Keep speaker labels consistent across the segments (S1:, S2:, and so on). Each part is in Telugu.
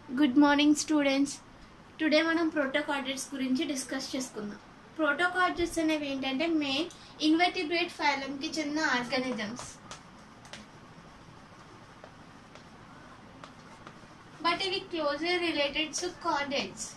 S1: గుడ్ మార్నింగ్ స్టూడెంట్స్ టుడే మనం ప్రోటోకార్డెట్స్ గురించి డిస్కస్ చేసుకుందాం ప్రోటోకార్డెట్స్ అనేవి ఏంటంటే మెయిన్ ఇన్వర్టిబ్రేట్ ఫైలంకి చెందిన ఆర్గానిజమ్స్ బట్ ఇవి క్లోజ్లీ రిలేటెడ్ టు కార్డెట్స్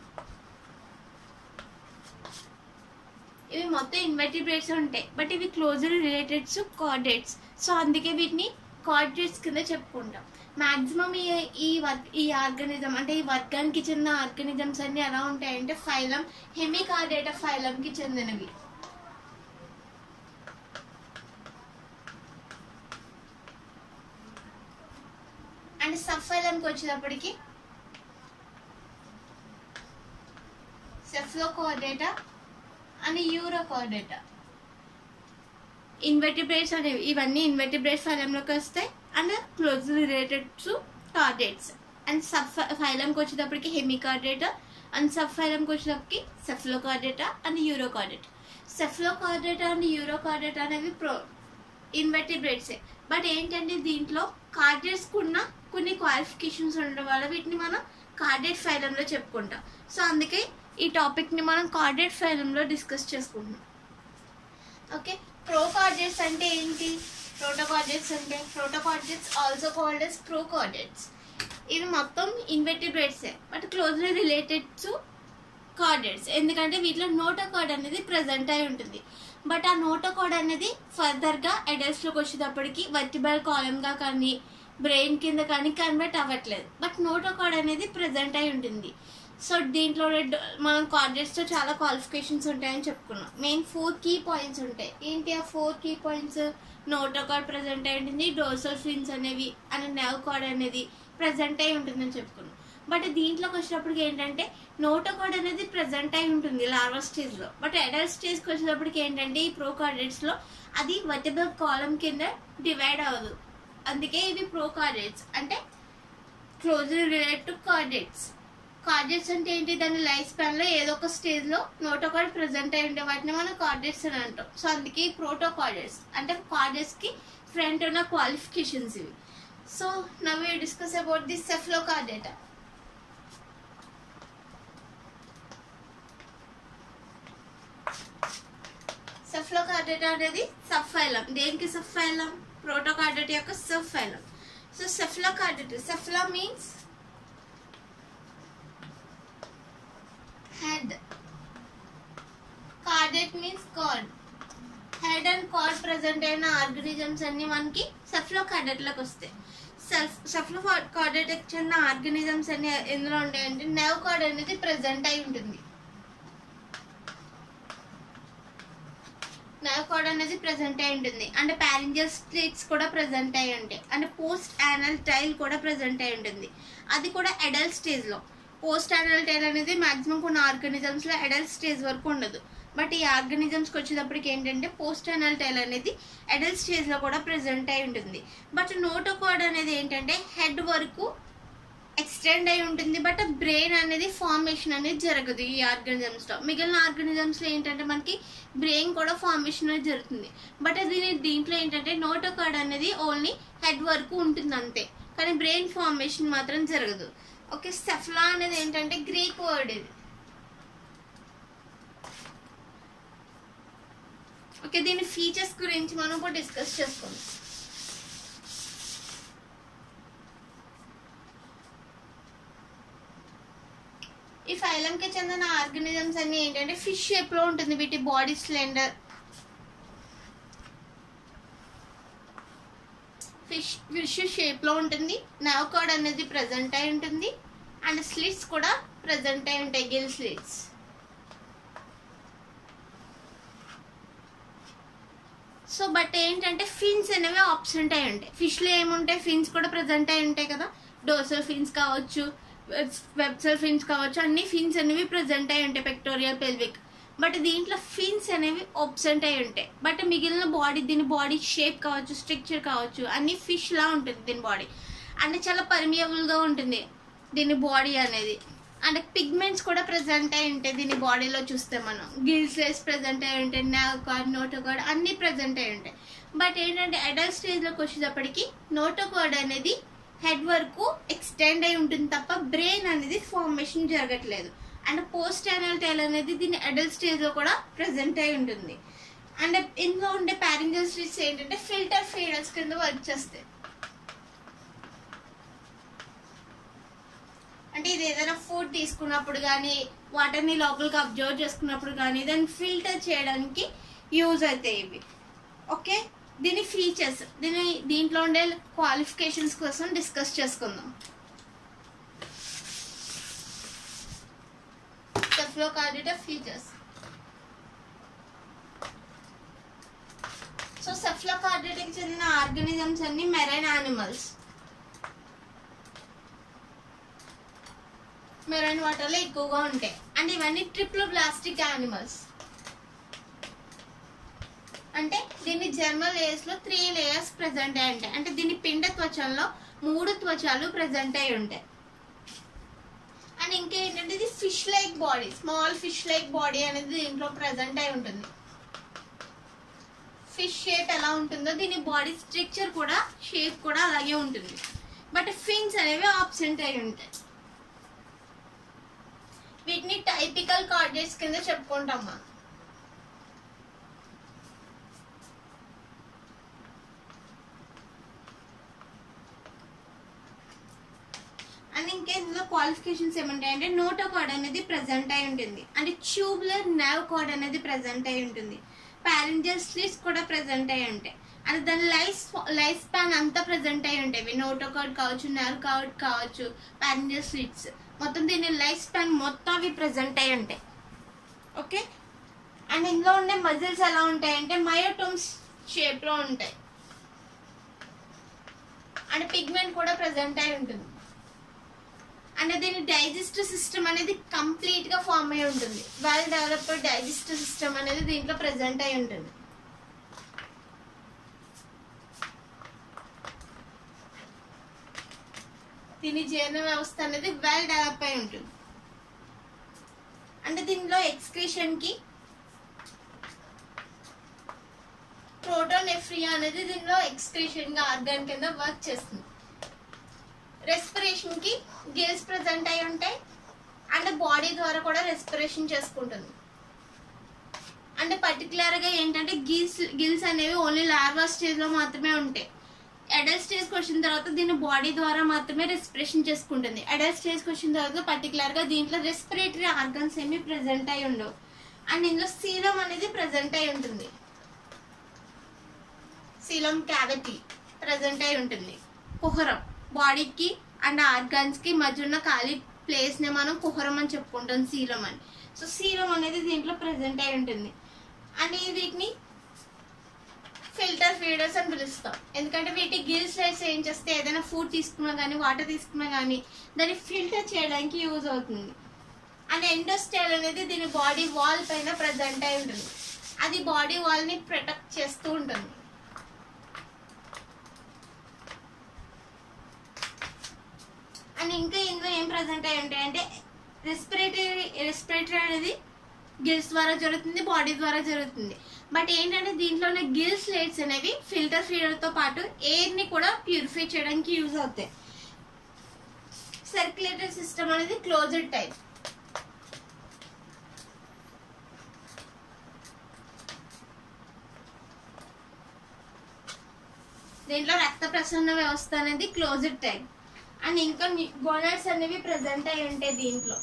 S1: ఇవి మొత్తం ఇన్వర్టిబ్రేట్స్ ఉంటాయి బట్ ఇవి closely related to chordates so అందుకే వీటిని కార్డెట్స్ కింద చెప్పుకుంటాం మాక్సిమం ఈ ఈ వర్క్ ఈ ఆర్గానిజం అంటే ఈ వర్గానికి చెందిన ఆర్గానిజమ్స్ అన్ని ఎలా ఉంటాయంటే ఫైలం హెమికార్డేటా ఫైలంకి చెందినవి అండ్ సబ్ ఫైలంకి వచ్చేటప్పటికి సెఫ్లోకోర్డేటా అండ్ యూరోకార్డేటా ఇన్వెర్టిబ్రేట్స్ అనేవి ఇవన్నీ ఇన్వెర్టిబ్రేట్స్ ఫైలంలోకి వస్తాయి and close related to chordates and sub ఫైలంకి వచ్చేటప్పటికి హెమికార్డేటా అండ్ సబ్ ఫైలంకి వచ్చేటప్పటికి cephalochordata and urochordata cephalochordata and urochordata అనేవి ప్రో ఇన్వెర్టిబ్రేట్సే బట్ ఏంటంటే దీంట్లో కార్డేట్స్ ఉన్న కొన్ని క్వాలిఫికేషన్స్ ఉండడం వల్ల వీటిని మనం కార్డేట్ ఫైలంలో చెప్పుకుంటాం సో అందుకే ఈ టాపిక్ని మనం కార్డేట్ ఫైలంలో డిస్కస్ చేసుకుంటున్నాం ఓకే ప్రోకార్డేట్స్ అంటే ఏంటి ప్రోటోకార్డేట్స్ అంటే protochordates also called as prochordates ఇవి మొత్తం ఇన్వెర్టిబ్రేట్సే but closely related to chordates ఎందుకంటే వీటిలో నోటోకార్డ్ అనేది ప్రజెంట్ అయి ఉంటుంది బట్ ఆ నోటోకార్డ్ అనేది ఫర్దర్గా అడల్ట్స్లోకి వచ్చేటప్పటికి వర్టిబల్ కాలంగా కానీ బ్రెయిన్ కింద కానీ కన్వర్ట్ అవ్వట్లేదు బట్ నోటోకార్డ్ అనేది ప్రజెంట్ అయి ఉంటుంది సో దీంట్లో రెడ్- మనం కార్డెట్స్తో చాలా క్వాలిఫికేషన్స్ ఉంటాయని చెప్పుకున్నాం మెయిన్ ఫోర్ కీ పాయింట్స్ ఉంటాయి ఏంటి ఆ four key points notochord present అయి ఉంటుంది డోర్సల్ ఫిన్స్ అనేవి అండ్ నెవ్ కార్డ్ అనేది ప్రజెంట్ అయి ఉంటుందని చెప్పుకున్నాం బట్ దీంట్లోకి వచ్చినప్పటికి ఏంటంటే నోటో కార్డ్ అనేది ప్రజెంట్ అయి ఉంటుంది లార్వల్ స్టేజ్లో బట్ అడల్ట్ స్టేజ్కి వచ్చేటప్పటికి ఏంటంటే ఈ ప్రో కార్డెట్స్లో అది వర్టిబల్ కాలం కింద డివైడ్ అవ్వదు అందుకే ఇవి ప్రో కార్డెట్స్ అంటే closely related to chordates chordates అంటే ఏంటి దాని లైఫ్ స్పాన్ లో ఏదో ఒక స్టేజ్ లో నోటోకార్డ్ ప్రెసెంట్ అయి ఉండే వాటిని మనం కార్డెట్స్ అని అంటాం సో అందుకే ప్రోటో కార్డెట్స్ అంటే కార్డెట్స్ కి ఫ్రంట్ ఉన్న క్వాలిఫికేషన్స్ ఇవి so now you discuss about this cephalochordata cephalochordata అనేది సబ్ ఫైలం దేనికి సబ్ ఫైలం ప్రోటో కార్డేటా యొక్క sub phylum so cephalochordata cephalo means head chordate means chord head and chord present అయిన ఆర్గనిజమ్స్ అన్ని మనకి సెఫ్లో కార్డెట్లోకి వస్తాయి సెల్ఫ్ సెఫ్లో కార్డెట్కి చెందిన ఆర్గనిజమ్స్ అన్ని ఎందులో ఉంటాయంటే నెవ్ కార్డ్ అనేది ప్రెసెంట్ అయి ఉంటుంది నెవ్ కార్డ్ అనేది ప్రెసెంట్ అయి ఉంటుంది అండ్ ప్యారింజల్ స్ట్రీట్స్ కూడా ప్రెసెంట్ అయి ఉంటాయి అండ్ పోస్ట్ యానల్ టైల్ కూడా ప్రెసెంట్ అయి ఉంటుంది అది కూడా అడల్ట్ స్టేజ్లో పోస్ట్ యానల్ టైల్ అనేది మాక్సిమం కొన్ని ఆర్గానిజమ్స్లో అడల్ట్ స్టేజ్ వరకు ఉండదు బట్ ఈ ఆర్గానిజమ్స్కి వచ్చేటప్పటికి ఏంటంటే పోస్ట్ యానల్ టైల్ అనేది అడల్ట్ స్టేజ్లో కూడా ప్రెసెంట్ అయి ఉంటుంది బట్ నోటోకార్డ్ అనేది ఏంటంటే హెడ్ వరకు ఎక్స్టెండ్ అయి ఉంటుంది బట్ బ్రెయిన్ అనేది ఫార్మేషన్ అనేది జరగదు ఈ ఆర్గానిజమ్స్లో మిగిలిన ఆర్గానిజమ్స్లో ఏంటంటే మనకి బ్రెయిన్ కూడా ఫార్మేషన్ అనేది జరుగుతుంది బట్ దీని దీంట్లో ఏంటంటే నోటోకార్డ్ అనేది ఓన్లీ హెడ్ వరకు ఉంటుంది అంతే కానీ బ్రెయిన్ ఫార్మేషన్ మాత్రం జరగదు ఓకే సెఫ్లా అనేది ఏంటంటే గ్రీక్ వర్డ్ ఇది ఓకే దీని ఫీచర్స్ గురించి మనం ఇప్పుడు డిస్కస్ చేసుకుందాం ఈ ఫైలంకి చెందిన ఆర్గనిజమ్స్ అన్ని ఏంటంటే ఫిష్ షేప్ లో ఉంటుంది వీటి body slender fish fish shape లో ఉంటుంది నవ్ కార్డ్ అనేది ప్రజెంట్ అయి ఉంటుంది అండ్ స్లిట్స్ కూడా ప్రజెంట్ అయి ఉంటాయి గిల్ స్లిట్స్ సో బట్ ఏంటంటే ఫిన్స్ అనేవి ఆబ్సెంట్ అయి ఉంటాయి ఫిష్లో ఏముంటాయి ఫిన్స్ కూడా ప్రజెంట్ అయి ఉంటాయి కదా డోసల్ ఫిన్స్ కావచ్చు వెబ్సల్ ఫిన్స్ కావచ్చు అన్ని ఫిన్స్ అనేవి ప్రజెంట్ అయి ఉంటాయి పెక్టోరియల్ పెల్విక్ బట్ దీంట్లో ఫిన్స్ అనేవి ఆబ్సెంట్ అయి ఉంటాయి బట్ మిగిలిన బాడీ దీని బాడీ షేప్ కావచ్చు స్ట్రక్చర్ కావచ్చు అన్ని ఫిష్ లా ఉంటుంది దీని బాడీ అంటే చాలా పర్మియబుల్గా ఉంటుంది దీని బాడీ అనేది అండ్ పిగ్మెంట్స్ కూడా ప్రజెంట్ అయి ఉంటాయి దీని బాడీలో చూస్తే మనం గిల్స్లెస్ ప్రజెంట్ అయి ఉంటాయి నావ్ కార్డ్ నోటో కార్డ్ అన్ని ప్రజెంట్ అయి ఉంటాయి బట్ ఏంటంటే అడల్ట్ స్టేజ్లోకి వచ్చేటప్పటికి నోటో కార్డ్ అనేది హెడ్ వరకు ఎక్స్టెండ్ అయి ఉంటుంది తప్ప బ్రెయిన్ అనేది ఫార్మేషన్ జరగట్లేదు అండ్ పోస్ట్ యానల్ టైల్ అనేది దీని అడల్ట్ స్టేజ్ లో కూడా ప్రెసెంట్ అయి ఉంటుంది అండ్ ఇందులో ఉండే ప్యారింజల్ స్ట్రీట్స్ ఏంటంటే ఫిల్టర్ ఫీడర్స్ కింద వర్క్ చేస్తాయి అంటే ఇది ఏదైనా ఫుడ్ తీసుకున్నప్పుడు కానీ వాటర్ని లోపలికి అబ్జర్వ్ చేసుకున్నప్పుడు కానీ దాన్ని ఫిల్టర్ చేయడానికి యూజ్ అవుతాయి ఇవి ఓకే దీని ఫీచర్స్ దీని దీంట్లో ఉండే క్వాలిఫికేషన్స్ కోసం డిస్కస్ చేసుకుందాం సెఫ్లోకార్డిటా ఫీచర్స్ సో సెఫ్లోకార్డిటాకి చెందిన ఆర్గానిజమ్స్ అన్ని మెరైన్ యానిమల్స్ మెరైన్ వాటర్లో ఎక్కువగా ఉంటాయి అండ్ ఇవన్నీ ట్రిప్లో ప్లాస్టిక్ యానిమల్స్ అంటే దీని జర్మల్ లేయర్స్ లో త్రీ లేయర్స్ ప్రెసెంట్ అయి ఉంటాయి అంటే దీని పిండ త్వచంలో మూడు త్వచాలు ప్రెసెంట్ అయి ఉంటాయి అండ్ ఇంకేంటంటే ఇది fish like body small fish like body అనేది దీంట్లో ప్రెసెంట్ అయి ఉంటుంది ఫిష్ షేప్ ఎలా ఉంటుందో దీని బాడీ స్ట్రక్చర్ కూడా షేప్ కూడా అలాగే ఉంటుంది బట్ ఫిన్స్ అనేవి ఆబ్సెంట్ అయి ఉంటాయి వీటిని టైపికల్ కార్డేట్స్ కింద చెప్పుకుంటాం మనం అండ్ ఇంకా ఇందులో క్వాలిఫికేషన్స్ ఏమంటాయంటే నోటో కార్డ్ అనేది ప్రెసెంట్ అయి ఉంటుంది అంటే ట్యూబ్లర్ నర్వ్ కార్డ్ అనేది ప్రెసెంట్ అయి ఉంటుంది ప్యారెంజల్ స్లిట్స్ కూడా ప్రెసెంట్ అయి ఉంటాయి అంటే దాని లైఫ్ లైఫ్ స్పాన్ అంతా ప్రెసెంట్ అయి ఉంటాయి నోటో కార్డ్ కావచ్చు నర్వ్ కార్డ్ కావచ్చు ప్యారెంజల్ స్లిట్స్ మొత్తం దీని లైఫ్ స్పాన్ మొత్తం అవి ప్రెసెంట్ అయి ఉంటాయి ఓకే అండ్ ఇందులో ఉండే మజిల్స్ ఎలా ఉంటాయంటే మయోటోమ్స్ షేప్లో ఉంటాయి అండ్ పిగ్మెంట్ కూడా ప్రెసెంట్ అయి ఉంటుంది అంటే దీని డైజెస్టివ్ సిస్టమ్ అనేది కంప్లీట్ గా ఫామ్ అయి ఉంటుంది వెల్ డెవలప్డ్ డైజెస్టివ్ సిస్టమ్ అనేది దీంట్లో ప్రెసెంట్ అయి ఉంటుంది దీని జీర్ణ వ్యవస్థ అనేది వెల్ డెవలప్ అయి ఉంటుంది అంటే దీనిలో ఎక్స్క్రీషన్ కి ప్రోటోనెఫ్రియా అనేది దీనిలో ఎక్స్క్రీషన్ గా ఆర్గాన్ కింద వర్క్ చేస్తుంది రెస్పిరేషన్ కి గిల్స్ ప్రెసెంట్ అయి ఉంటాయి అండ్ బాడీ ద్వారా కూడా రెస్పిరేషన్ చేసుకుంటుంది అంటే పర్టికులర్ గా ఏంటంటే గిల్స్ గిల్స్ అనేవి ఓన్లీ లార్వా స్టేజ్ లో మాత్రమే ఉంటాయి అడల్ట్ స్టేజ్ కి వచ్చిన తర్వాత దీని బాడీ ద్వారా మాత్రమే రెస్పిరేషన్ చేసుకుంటుంది అడల్ట్ స్టేజ్ కి వచ్చిన తర్వాత పర్టికులర్ గా దీంట్లో రెస్పిరేటరీ ఆర్గన్స్ ఏమి ప్రెసెంట్ అయి ఉండవు అండ్ ఇందులో సీరం అనేది ప్రెసెంట్ అయి ఉంటుంది సీలం క్యావిటీ ప్రెసెంట్ అయి ఉంటుంది కుహరం బాడీకి అండ్ ఆర్గాన్స్ కి మధ్య ఉన్న ఖాళీ ప్లేస్ ని మనం కుహరం అని చెప్పుకుంటాం సీరం అని సో సీరం అనేది దీంట్లో ప్రెసెంట్ అయి ఉంటుంది అండ్ ఈ వీటిని ఫిల్టర్ ఫీడర్స్ అని పిలుస్తాం ఎందుకంటే వీటి గిల్స్ లైట్స్ ఏం చేస్తే ఏదైనా ఫుడ్ తీసుకున్నా కానీ వాటర్ తీసుకున్నా కానీ దాన్ని ఫిల్టర్ చేయడానికి యూజ్ అవుతుంది అండ్ ఎండోస్టైల్ అనేది దీని బాడీ వాల్ పైన ప్రజెంట్ అయి ఉంటుంది అది బాడీ వాల్ ని ప్రొటెక్ట్ చేస్తూ ఉంటుంది అండ్ ఇంకా ఇందులో ఏం ప్రజెంట్ అయి ఉంటాయి అంటే రెస్పిరేటరీ రెస్పిరేటరీ అనేది గిల్స్ ద్వారా జరుగుతుంది బాడీ ద్వారా జరుగుతుంది బట్ ఏంటంటే దీంట్లోనే గిల్స్ లైట్స్ అనేవి ఫిల్టర్ ఫీడర్ తో పాటు ఎయిర్ ని కూడా ప్యూరిఫై చేయడానికి యూజ్ అవుతాయి సర్క్యులేటరీ సిస్టమ్ అనేది క్లోజ్డ్ టైప్ దీంట్లో రక్త ప్రసరణ వ్యవస్థ అనేది క్లోజ్డ్ టైప్ అండ్ ఇంకా గోనట్స్ అనేవి ప్రెసెంట్ అయి ఉంటాయి దీంట్లో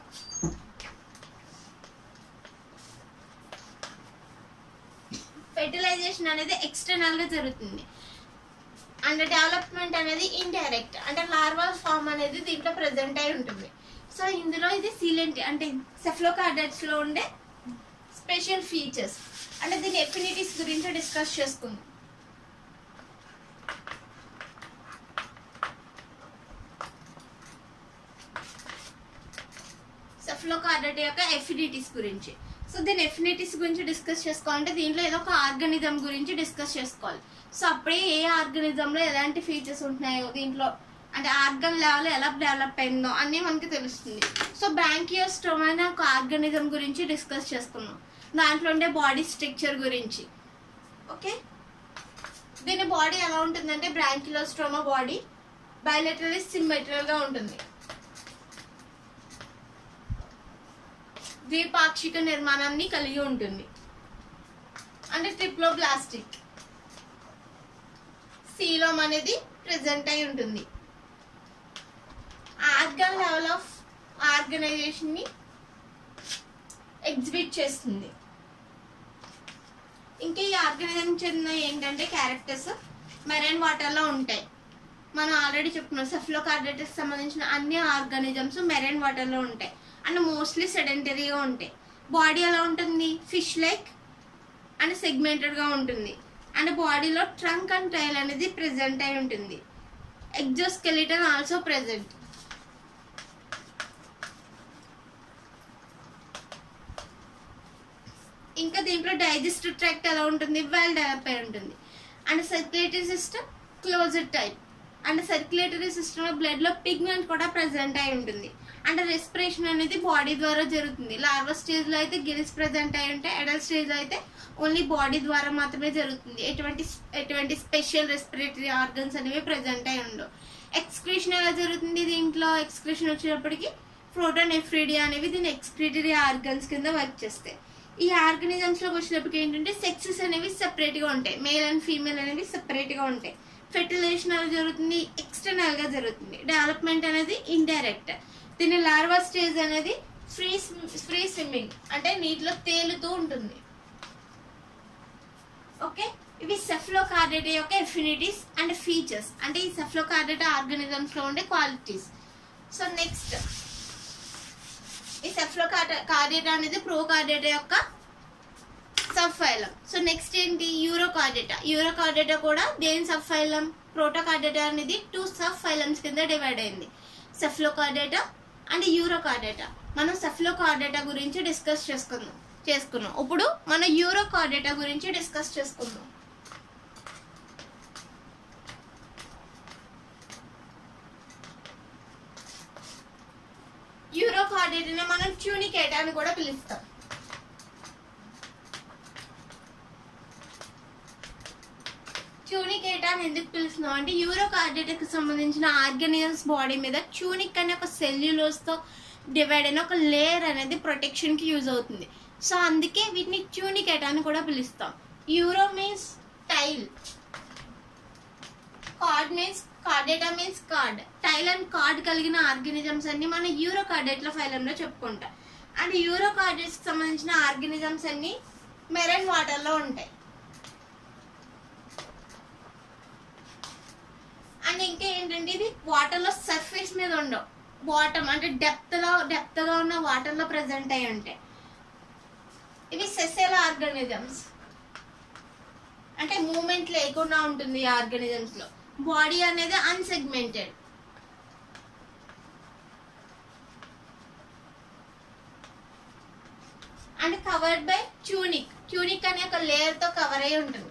S1: ఫెర్టిలైజేషన్ అనేది ఎక్స్టర్నల్ గా జరుగుతుంది అండ్ డెవలప్మెంట్ అనేది ఇండైరెక్ట్ అంటే లార్వల్ ఫామ్ అనేది దీంట్లో ప్రెసెంట్ అయి ఉంటుంది సో ఇందులో ఇది సీలెంట్ అంటే సెఫ్లోకార్డెట్స్ లో ఉండే స్పెషల్ ఫీచర్స్ అంటే దీని ఎఫినిటీస్ గురించి డిస్కస్ చేసుకుందాం సెఫ్లోకార్డెట్ యొక్క ఎఫినిటీస్ గురించి సో దీని ఎఫినిటీస్ గురించి డిస్కస్ చేసుకోవాలంటే దీంట్లో ఏదో ఒక ఆర్గనిజం గురించి డిస్కస్ చేసుకోవాలి సో అప్పుడే ఏ ఆర్గనిజం లో ఎలాంటి ఫీచర్స్ ఉంటున్నాయో దీంట్లో అంటే ఆర్గన్ లెవెల్ ఎలా డెవలప్ అయిందో అన్నీ మనకి తెలుస్తుంది సో బ్రాంకియోస్టోమ్ అనే ఒక ఆర్గనిజం గురించి డిస్కస్ చేసుకున్నాం దాంట్లో ఉండే బాడీ స్ట్రక్చర్ గురించి ఓకే దీని బాడీ ఎలా ఉంటుందంటే బ్రాంకిలోస్ట్రోమా బాడీ బయలెటరలీ సిమ్మెట్రల్ గా ఉంటుంది ద్విపాక్షిక నిర్మాణాన్ని కలిగి ఉంటుంది అంటే ట్రిప్లోబ్లాస్టిక్ సీలోమ్ అనేది ప్రెసెంట్ అయి ఉంటుంది ఆర్గన్ లెవెల్ ఆఫ్ ఆర్గనైజేషన్ ని ఎగ్జిబిట్ చేస్తుంది ఇంకా ఈ ఆర్గనైజేషన్ చెందిన ఏంటంటే క్యారెక్టర్స్ మెరైన్ వాటర్ లో ఉంటాయి మనం ఆల్రెడీ చెప్పుకున్నాం సెఫ్లో కార్డేటస్ సంబంధించిన అన్ని ఆర్గానిజమ్స్ మెరైన్ వాటర్ లో ఉంటాయి అండ్ మోస్ట్లీ సెడెంటరీగా ఉంటాయి బాడీ ఎలా ఉంటుంది ఫిష్ లైక్ అండ్ సెగ్మెంటెడ్ గా ఉంటుంది అండ్ బాడీలో ట్రంక్ అండ్ టైల్ అనేది ప్రెసెంట్ అయి ఉంటుంది ఎగ్జోస్కెలిటన్ ఆల్సో ప్రెసెంట్ ఇంకా దీంట్లో డైజెస్టివ్ ట్రాక్ట్ ఎలా ఉంటుంది వెల్ డెవలప్ అయి ఉంటుంది and circulatory system closed type and circulatory system blood లో పిగ్మెంట్ కూడా ప్రెసెంట్ అయి ఉంటుంది అండ్ రెస్పిరేషన్ అనేది బాడీ ద్వారా జరుగుతుంది లార్వల్ స్టేజ్ లో అయితే గిల్స్ ప్రెసెంట్ అయి ఉంటాయి అడల్ట్ స్టేజ్ లో అయితే ఓన్లీ బాడీ ద్వారా మాత్రమే జరుగుతుంది ఎటువంటి ఎటువంటి స్పెషల్ రెస్పిరేటరీ ఆర్గన్స్ అనేవి ప్రెసెంట్ అయి ఉండవు ఎక్స్క్రీషన్ ఎలా జరుగుతుంది దీంట్లో ఎక్స్క్రీషన్ వచ్చినప్పటికీ ప్రోటోన్ ఎఫ్రిడియా అనేవి దీని ఎక్స్క్రీటరీ ఆర్గన్స్ కింద వర్క్ చేస్తాయి ఈ ఆర్గనిజమ్స్ లోకి వచ్చినప్పటికి ఏంటంటే సెక్సెస్ అనేవి సెపరేట్ గా ఉంటాయి మేల్ అండ్ ఫీమేల్ అనేవి సెపరేట్ గా ఉంటాయి ఫెర్టిలైజేషన్ ఎలా జరుగుతుంది ఎక్స్టర్నల్ గా జరుగుతుంది డెవలప్మెంట్ అనేది ఇండైరెక్ట్ దీని లార్వా స్టేజ్ అనేది ఫ్రీ ఫ్రీ స్విమ్మింగ్ అంటే నీటిలో తేలుతూ ఉంటుంది ఓకే ఇవి సెఫ్లోకార్డేటా యొక్క ఎఫినిటీస్ అండ్ ఫీచర్స్ అంటే ఈ సెఫ్లోకార్డేటా ఆర్గానిజమ్స్ లో ఉండే క్వాలిటీస్ సో నెక్స్ట్ ఈ సెఫ్లోకార్డేటా అనేది ప్రోకార్డేటా యొక్క సబ్ ఫైలం సో నెక్స్ట్ ఏంటి యూరోకార్డేటా యూరోకార్డేటా కూడా దేని సబ్ ఫైలం ప్రోటోకార్డేటా అనేది టూ సబ్ ఫైలమ్స్ కింద డివైడ్ అయింది సెఫ్లోకార్డేటా అండ్ యూరోకార్డేటా మనం సెఫ్లోకార్డేటా గురించి డిస్కస్ చేసుకుందాం చేసుకున్నాం ఇప్పుడు మనం యూరోకార్డేటా గురించి డిస్కస్ చేసుకుందాం యూరోకార్డేటాని మనం ట్యూనికేటా అని కూడా పిలుస్తాం ట్యూనికేటా అని ఎందుకు పిలుస్తున్నాం అంటే యూరోకార్డేటాకి సంబంధించిన ఆర్గానిజమ్స్ బాడీ మీద ట్యూనిక్ అనే ఒక సెల్యులోస్ తో డివైడ్ అయిన ఒక లేయర్ అనేది ప్రొటెక్షన్ కి యూజ్ అవుతుంది సో అందుకే వీటిని ట్యూనికేటా అని కూడా పిలుస్తాం uro means tail chord means chordata means chord tail and chord కలిగిన ఆర్గానిజమ్స్ అన్ని మన యూరో కార్డేట్ల ఫైలంలో చెప్పుకుంటాం అండ్ యూరో కార్డేట్స్ సంబంధించిన ఆర్గానిజమ్స్ అన్ని మెరైన్ వాటర్ లో ఉంటాయి అండ్ ఇంకా ఏంటంటే ఇది వాటర్ లో సర్ఫేస్ మీద ఉండవు బాటమ్ అంటే డెప్త్ లో డెప్త్ గా ఉన్న వాటర్ లో ప్రెసెంట్ అయి ఉంటాయి ఇవి సెసెల్ ఆర్గానిజమ్స్ అంటే మూమెంట్ లేకుండా ఉంటుంది ఈ ఆర్గానిజమ్స్ లో బాడీ అనేది unsegmented and covered by tunic tunic అనే ఒక లేయర్ తో కవర్ అయి ఉంటుంది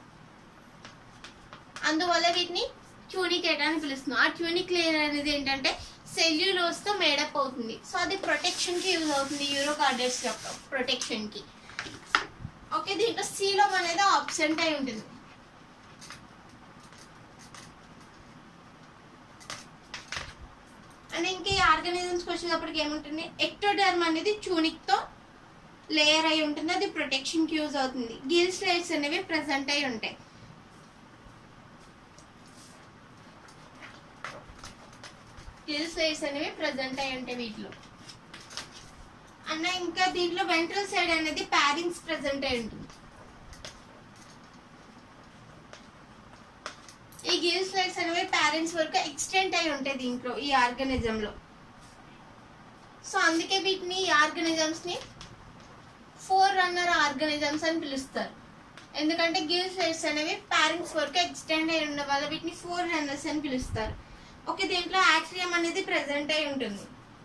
S1: అందువల్ల వీటిని ట్యూనికేట్ అని పిలుస్తున్నాం ఆ ట్యూనిక్ లేయర్ అనేది ఏంటంటే సెల్యులోస్ తో మేడప్ అవుతుంది సో అది ప్రొటెక్షన్ కి యూజ్ అవుతుంది యూరోకార్డేట్స్ యొక్క ప్రొటెక్షన్ కి ఓకే దీంట్లో సీలోమ్ అనేది ఆబ్సెంట్ అయి ఉంటుంది అండ్ ఇంకా ఈ ఆర్గానిజమ్స్ వచ్చేటప్పటికి ఏముంటుంది ఎక్టోడర్మ్ అనేది ట్యూనిక్ తో లేయర్ అయి ఉంటుంది అది ప్రొటెక్షన్ కి యూజ్ అవుతుంది గిల్ స్లైడ్స్ అనేవి ప్రెసెంట్ అయి ఉంటాయి గిల్ స్లైడ్స్ అనేవి ప్రెసెంట్ అయి ఉంటాయి వీటిలో అన్న ఇంకా దీంట్లో వెంట్రల్ సైడ్ అనేది ప్యారింగ్స్ ప్రెసెంట్ అయి ఉంటుంది ఈ గిల్ స్లైడ్స్ అనేవి ప్యారెంట్స్ వరకు ఎక్స్టెంట్ అయి ఉంటాయి దీంట్లో ఈ ఆర్గానిజం లో సో అందుకే వీటిని ఈ ఆర్గానిజమ్స్ ని ఫోర్ రన్నర్ ఆర్గానిజమ్స్ అని పిలుస్తారు ఎందుకంటే గిల్ స్లైడ్స్ అనేవి ప్యారెంట్స్ వరకు ఎక్స్టెండ్ అయి ఉండడం వల్ల వీటిని ఫోర్ రన్నర్స్ అని పిలుస్తారు ఓకే దీంట్లో యాక్సియం అనేది ప్రెసెంట్ అయి ఉంటుంది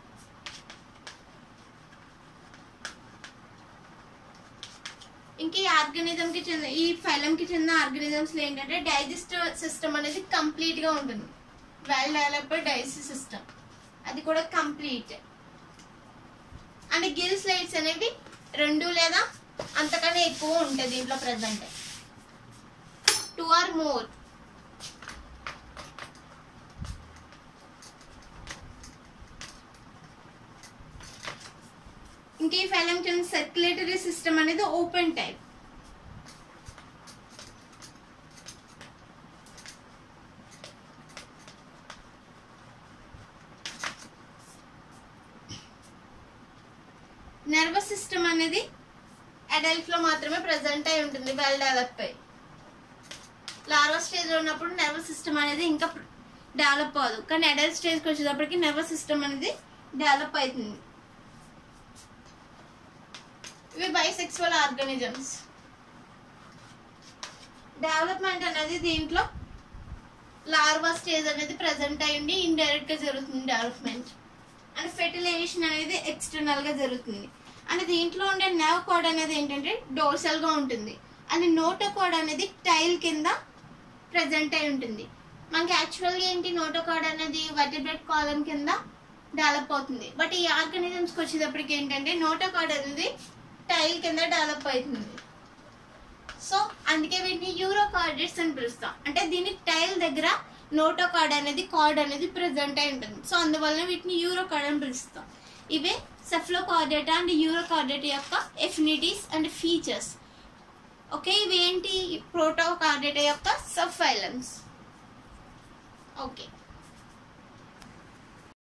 S1: ఇంకా ఈ ఆర్గానిజం కి చెందిన ఈ ఫైలం కి చెందిన ఆర్గానిజమ్స్ లో ఏంటంటే డైజెస్టివ్ సిస్టమ్ అనేది కంప్లీట్ గా ఉంటుంది వెల్ డెవలప్డ్ డైజెస్టివ్ సిస్టమ్ అది కూడా కంప్లీట్ అండ్ గిల్ స్లైడ్స్ అనేవి రెండు లేదా అంతకన్నా ఎక్కువ ఉంటాయి దీంట్లో ప్రజెంట్ టూ ఆర్ మోర్ ఇంకా ఈ ఫైలం కింద సర్క్యులేటరీ సిస్టమ్ అనేది ఓపెన్ టైప్ నర్వస్ సిస్టమ్ అనేది అడల్ట్ లో మాత్రమే ప్రజెంట్ అయి ఉంటుంది వెల్ డెవలప్ అయి లార్వా స్టేజ్ లో ఉన్నప్పుడు నర్వస్ సిస్టమ్ అనేది ఇంకా డెవలప్ అవ్వదు కానీ అడల్ట్ స్టేజ్కి వచ్చేటప్పటికి నర్వస్ సిస్టమ్ అనేది డెవలప్ అవుతుంది ఇవి బైసెక్సువల్ ఆర్గానిజమ్స్ డెవలప్మెంట్ అనేది దీంట్లో లార్వా స్టేజ్ అనేది ప్రజెంట్ అయ్యింది ఇండైరెక్ట్ గా జరుగుతుంది డెవలప్మెంట్ అండ్ ఫెర్టిలైజేషన్ అనేది ఎక్స్టర్నల్ గా జరుగుతుంది అండ్ దీంట్లో ఉండే నర్వ్ కోడ్ అనేది ఏంటంటే డోర్సల్ గా ఉంటుంది అండ్ నోటో కోడ్ అనేది టైల్ కింద ప్రజెంట్ అయి ఉంటుంది మనకి యాక్చువల్గా ఏంటి నోటో కోడ్ అనేది వర్టిబ్రేట్ కాలం కింద డెవలప్ అవుతుంది బట్ ఈ ఆర్గానిజమ్స్కి వచ్చేటప్పటికి ఏంటంటే నోటో కోడ్ అనేది టైల్ కింద డెవలప్ అవుతుంది సో అందుకే వీటిని యూరో కార్డెట్స్ అని పిలుస్తాం అంటే దీని టైల్ దగ్గర నోటో కార్డ్ అనేది కార్డ్ అనేది ప్రెజెంట్ అయి ఉంటుంది సో అందువల్ల వీటిని యూరో కార్డ్ అని పిలుస్తాం ఇవే cephalochordata and urochordata యొక్క ఎఫినిటీస్ అండ్ ఫీచర్స్ ఓకే ఇవి ఏంటి ప్రోటో కార్డేటా యొక్క సబ్ ఫైలమ్స్ ఓకే